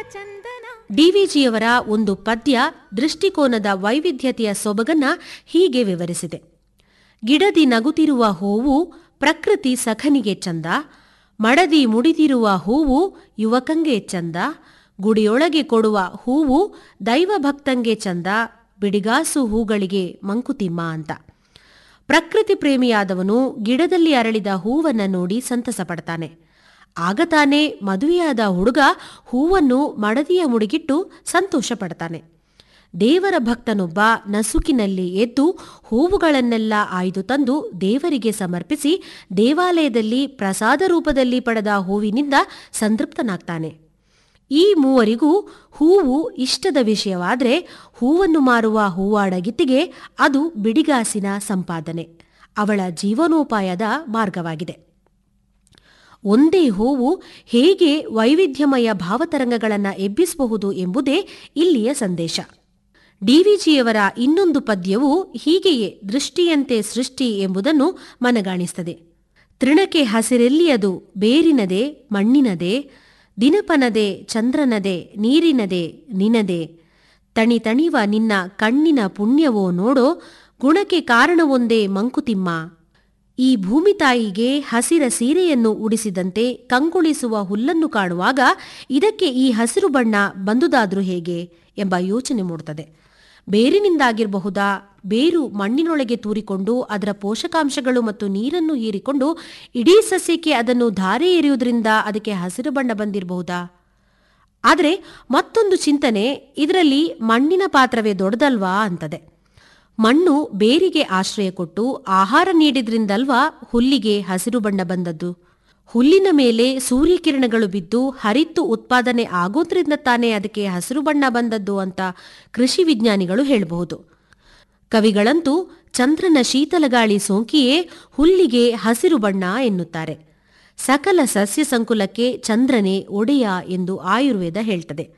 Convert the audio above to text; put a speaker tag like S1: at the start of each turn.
S1: ಡಿವಿಜಿಯವರ ಒಂದು ಪದ್ಯ ದೃಷ್ಟಿಕೋನದ ವೈವಿಧ್ಯತೆಯ ಸೊಬಗನ್ನ ಹೀಗೆ ವಿವರಿಸಿದೆ ಗಿಡದಿ ನಗುತ್ತಿರುವ ಹೂವು ಪ್ರಕೃತಿ ಸಖನಿಗೆ ಚಂದ ಮಡದಿ ಮುಡಿದಿರುವ ಹೂವು ಯುವಕಂಗೆ ಚಂದ ಗುಡಿಯೊಳಗೆ ಕೊಡುವ ಹೂವು ದೈವಭಕ್ತಂಗೆ ಚಂದ ಬಿಡಿಗಾಸು ಹೂಗಳಿಗೆ ಮಂಕುತಿಮ್ಮ ಅಂತ ಪ್ರಕೃತಿ ಪ್ರೇಮಿಯಾದವನು ಗಿಡದಲ್ಲಿ ಅರಳಿದ ಹೂವನ್ನ ನೋಡಿ ಸಂತಸ ಪಡ್ತಾನೆ ಆಗ ತಾನೇ ಮದುವೆಯಾದ ಹುಡುಗ ಹೂವನ್ನು ಮಡದಿಯ ಮುಡಿಗಿಟ್ಟು ಸಂತೋಷ ಪಡ್ತಾನೆ ದೇವರ ಭಕ್ತನೊಬ್ಬ ನಸುಕಿನಲ್ಲಿ ಎದ್ದು ಹೂವುಗಳನ್ನೆಲ್ಲ ಆಯ್ದು ತಂದು ದೇವರಿಗೆ ಸಮರ್ಪಿಸಿ ದೇವಾಲಯದಲ್ಲಿ ಪ್ರಸಾದ ರೂಪದಲ್ಲಿ ಪಡೆದ ಹೂವಿನಿಂದ ಸಂತೃಪ್ತನಾಗ್ತಾನೆ ಈ ಮೂವರಿಗೂ ಹೂವು ಇಷ್ಟದ ವಿಷಯವಾದರೆ ಹೂವನ್ನು ಮಾರುವ ಹೂವಾಡಗಿತ್ತಿಗೆ ಅದು ಬಿಡಿಗಾಸಿನ ಸಂಪಾದನೆ ಅವಳ ಜೀವನೋಪಾಯದ ಮಾರ್ಗವಾಗಿದೆ ಒಂದೇ ಹೂವು ಹೇಗೆ ವೈವಿಧ್ಯಮಯ ಭಾವತರಂಗಗಳನ್ನು ಎಬ್ಬಿಸಬಹುದು ಎಂಬುದೇ ಇಲ್ಲಿಯ ಸಂದೇಶ ಡಿವಿಜಿಯವರ ಇನ್ನೊಂದು ಪದ್ಯವು ಹೀಗೆಯೇ ದೃಷ್ಟಿಯಂತೆ ಸೃಷ್ಟಿ ಎಂಬುದನ್ನು ಮನಗಾಣಿಸ್ತದೆ ತೃಣಕ್ಕೆ ಹಸಿರೆಲ್ಲಿಯದು ಬೇರಿನದೆ ಮಣ್ಣಿನದೆ ದಿನಪನದೆ ಚಂದ್ರನದೆ ನೀರಿನದೆ ನಿನದೆ ತಣಿ ತಣಿವ ನಿನ್ನ ಕಣ್ಣಿನ ಪುಣ್ಯವೋ ನೋಡೋ ಗುಣಕ್ಕೆ ಕಾರಣವೊಂದೇ ಮಂಕುತಿಮ್ಮ ಈ ಭೂಮಿ ತಾಯಿಗೆ ಹಸಿರ ಸೀರೆಯನ್ನು ಉಡಿಸಿದಂತೆ ಕಂಗೊಳಿಸುವ ಹುಲ್ಲನ್ನು ಕಾಣುವಾಗ ಇದಕ್ಕೆ ಈ ಹಸಿರು ಬಣ್ಣ ಬಂದುದಾದ್ರೂ ಹೇಗೆ ಎಂಬ ಯೋಚನೆ ಮೂಡುತ್ತದೆ ಬೇರಿನಿಂದಾಗಿರಬಹುದಾ ಬೇರು ಮಣ್ಣಿನೊಳಗೆ ತೂರಿಕೊಂಡು ಅದರ ಪೋಷಕಾಂಶಗಳು ಮತ್ತು ನೀರನ್ನು ಹೀರಿಕೊಂಡು ಇಡೀ ಸಸ್ಯಕ್ಕೆ ಅದನ್ನು ಧಾರೆ ಎರೆಯುವುದರಿಂದ ಅದಕ್ಕೆ ಹಸಿರು ಬಣ್ಣ ಬಂದಿರಬಹುದಾ ಆದರೆ ಮತ್ತೊಂದು ಚಿಂತನೆ ಇದರಲ್ಲಿ ಮಣ್ಣಿನ ಪಾತ್ರವೇ ದೊಡ್ಡದಲ್ವಾ ಅಂತದೆ ಮಣ್ಣು ಬೇರಿಗೆ ಆಶ್ರಯ ಕೊಟ್ಟು ಆಹಾರ ನೀಡಿದ್ರಿಂದಲ್ವಾ ಹುಲ್ಲಿಗೆ ಹಸಿರು ಬಣ್ಣ ಬಂದದ್ದು ಹುಲ್ಲಿನ ಮೇಲೆ ಸೂರ್ಯಕಿರಣಗಳು ಬಿದ್ದು ಹರಿತ್ತು ಉತ್ಪಾದನೆ ಆಗೋದ್ರಿಂದ ತಾನೇ ಅದಕ್ಕೆ ಹಸಿರು ಬಣ್ಣ ಬಂದದ್ದು ಅಂತ ಕೃಷಿ ವಿಜ್ಞಾನಿಗಳು ಹೇಳಬಹುದು ಕವಿಗಳಂತೂ ಚಂದ್ರನ ಶೀತಲಗಾಳಿ ಸೋಂಕಿಯೇ ಹುಲ್ಲಿಗೆ ಹಸಿರು ಬಣ್ಣ ಎನ್ನುತ್ತಾರೆ ಸಕಲ ಸಸ್ಯ ಸಂಕುಲಕ್ಕೆ ಚಂದ್ರನೇ ಒಡೆಯ ಎಂದು ಆಯುರ್ವೇದ ಹೇಳ್ತದೆ